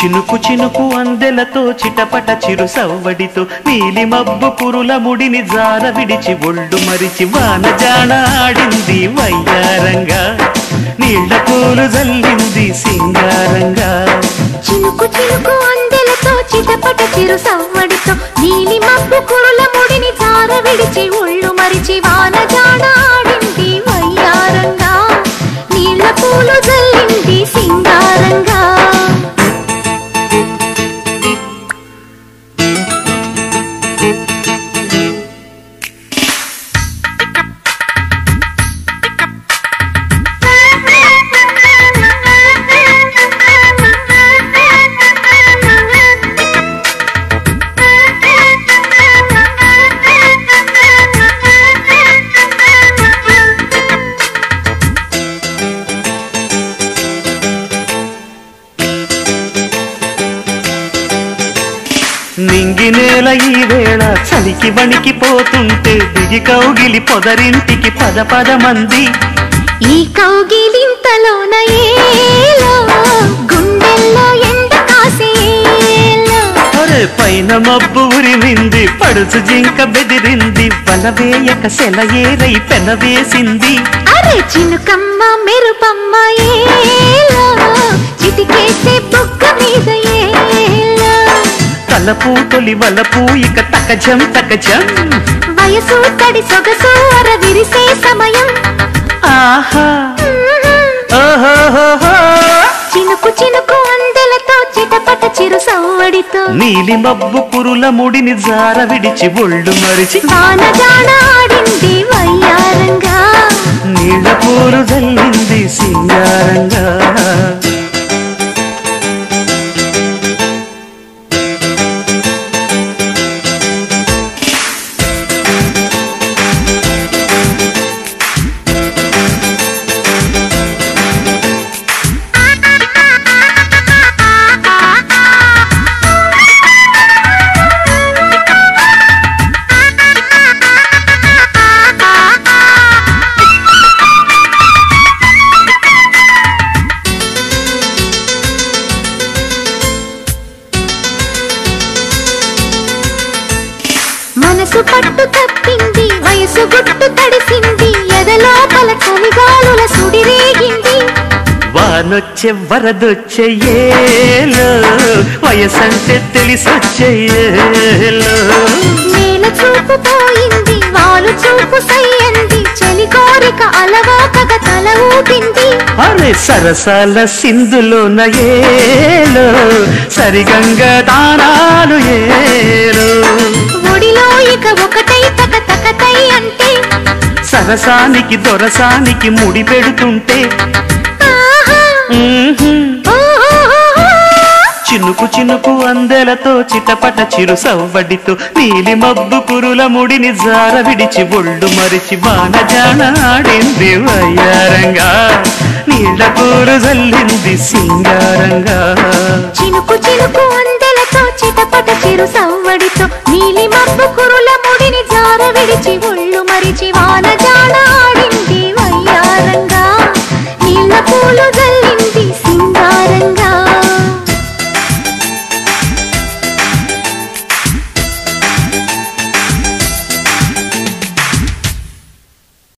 చినుకు చినుకు అందెలతో చిటపట చిరు సవ్వడితో నీలి మబ్బు పురుల ముడిని జార విడిచి ఒళ్ళు మరిచి వాన జాడ ఆడింది వయ్యారంగా నీళ్ల పూలు జల్లింది సింగారంగా చినుకు చినుకు అందెలతో చిటపట చిరు సవ్వడితో నీలి మబ్బు కురుల ముడిని జార విడిచి ఒళ్ళు మరిచి వాన జాడ ఆడింది వయ్యారంగా నీళ్ల పూలు జల్లింది సింగారంగా నింగి నేల ఈ వేళ చలికి వణికిపోతుంటే దిగి కౌగిలి పొదరింటికి పద పద మంది ఈ కౌగిలింతలోన ఏలో గుండెల్లో ఎండ కాసేలో అరే పైన మబ్బు ఉరిమింది పడుచు జింక బెదిరింది వలవేయక సెలయేరై పెనవేసింది అరే చినుకమ్మ మెరుపమ్మ ఏలో చిటికేసే బొగ్గ మీద ఏలో తలపు తొలి వలపు ఇక తకజం తకజం వయసు తడి సొగసు అర విరిసే సమయం ఆహా ఓహోహోహో. చినుకు చినుకు అందెలతో చిటపట చిరు సవ్వడితో నీలి మబ్బు కురుల ముడిని జార విడిచి ఒళ్ళు మరిచి వాన జాడ ఆడింది వయ్యారంగా నీళ్ళ పూలు జల్లింది సింగారంగా మనసు పట్టు తప్పింది వయసు గుట్టు తడిసింది ఎదలోపల చలిగాలుల సుడిరేగింది వానొచ్చే వరదొచ్చే ఏలో వయసంటే తెలిసొచ్చే ఏలో నేల చూపు పోయింది వాలు చూపు సయ్యంది చలి కోరిక అలవాకగా తల ఊపింది అరే సరసాల సింధులోన ఏలో సరిగంగ దానాలు ఏలో ఒడిలో ఇక ఒకటై తక తకతై అంటే సరసానికి దొరసానికి ముడి పెడుతుంటే ఆహా, మ్మ్హ్మ్. ఓహోహోహో. చినుకు చినుకు అందెలతో చిటపట చిరు సవ్వడితో నీలి మబ్బు కురుల ముడిని జార విడిచి ఒళ్ళు మరిచి వాన జాన ఆడింది వయ్యారంగా నీళ్ళ కూరు జల్లింది సింగారంగా చినుకు చినుకు అందెలతో చిటపట చిరు సవ్వడితో నీలి మబ్బు కురుల ముడిని జార విడిచి ఒళ్ళు మరిచి వాన